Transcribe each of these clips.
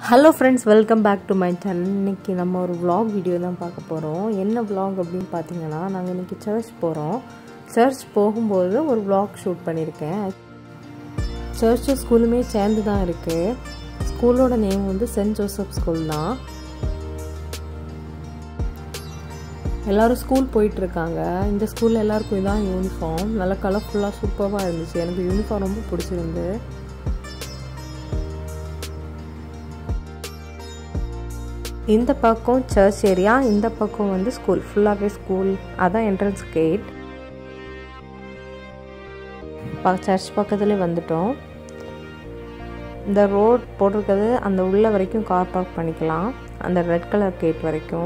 hello friends welcome back to my channel இன்றைக்கி நம்ம ஒரு vlog வீடியோ தான் பார்க்க போகிறோம் என்ன vlog அப்படின்னு பார்த்தீங்கன்னா நாங்கள் இன்றைக்கி சர்ச் போகிறோம் சர்ச் போகும்போது ஒரு vlog ஷூட் பண்ணியிருக்கேன் சர்ச்சும் ஸ்கூலுமே சேர்ந்து தான் இருக்குது ஸ்கூலோட நேம் வந்து சென்ட் ஜோசப் ஸ்கூல் தான் எல்லோரும் ஸ்கூல் போயிட்டுருக்காங்க இந்த ஸ்கூலில் எல்லாருக்கும் இதான் யூனிஃபார்ம் நல்லா கலர்ஃபுல்லாக சூப்பராக இருந்துச்சு எனக்கு யூனிஃபார்ம் ரொம்ப பிடிச்சிருந்து இந்த பக்கம் சர்ச் ஏரியா இந்த பக்கம் வந்து ஸ்கூல் ஃபுல்லாகவே ஸ்கூல் அதான் என்ட்ரன்ஸ் கேட் சர்ச் பக்கத்துலேயே வந்துட்டோம் இந்த ரோட் போட்டிருக்கிறது அந்த உள்ள வரைக்கும் கார் பார்க் பண்ணிக்கலாம் அந்த ரெட் கலர் கேட் வரைக்கும்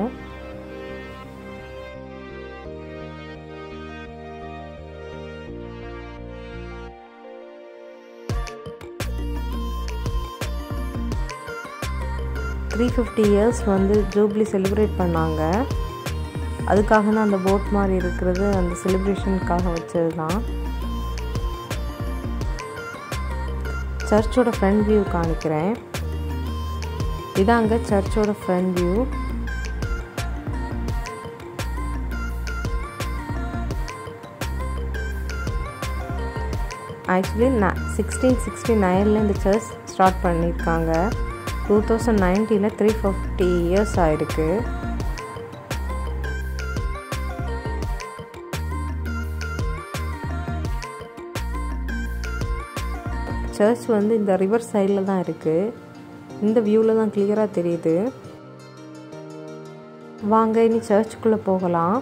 த்ரீ ஃபிஃப்டி இயர்ஸ் வந்து ஜூப்ளி செலிப்ரேட் பண்ணாங்க அதுக்காக தான் அந்த போட் மாதிரி இருக்கிறது அந்த செலிப்ரேஷனுக்காக வச்சது தான் சர்ச்சோட ஃப்ரண்ட் வியூ காணிக்கிறேன் இதாங்க சர்ச்சோட ஃப்ரண்ட் வியூ ஆக்சுவலி ந சிக்ஸ்டீன் சிக்ஸ்டி நைனில் இந்த சர்ச் ஸ்டார்ட் பண்ணியிருக்காங்க டூ தௌசண்ட் நைன்டீனில் த்ரீ ஃபிஃப்டி இயர்ஸ் ஆயிருக்கு சர்ச் வந்து இந்த ரிவர் சைடில் தான் இருக்குது இந்த வியூவில் தான் கிளியராக தெரியுது வாங்க இனி சர்ச்சுக்குள்ளே போகலாம்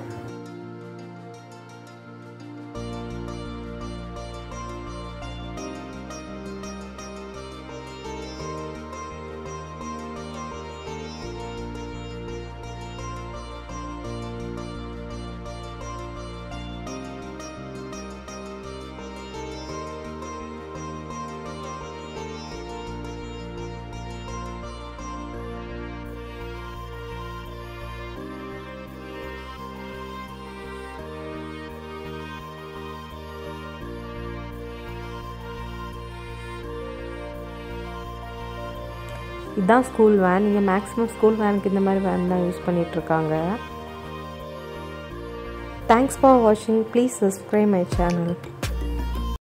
இதுதான் ஸ்கூல் வேன் இங்கே மேக்ஸிமம் ஸ்கூல் வேனுக்கு இந்த மாதிரி வேன் தான் யூஸ் பண்ணிகிட்ருக்காங்க தேங்க்ஸ் ஃபார் வாட்சிங் ப்ளீஸ் சப்ஸ்கிரைப் மை சேனல்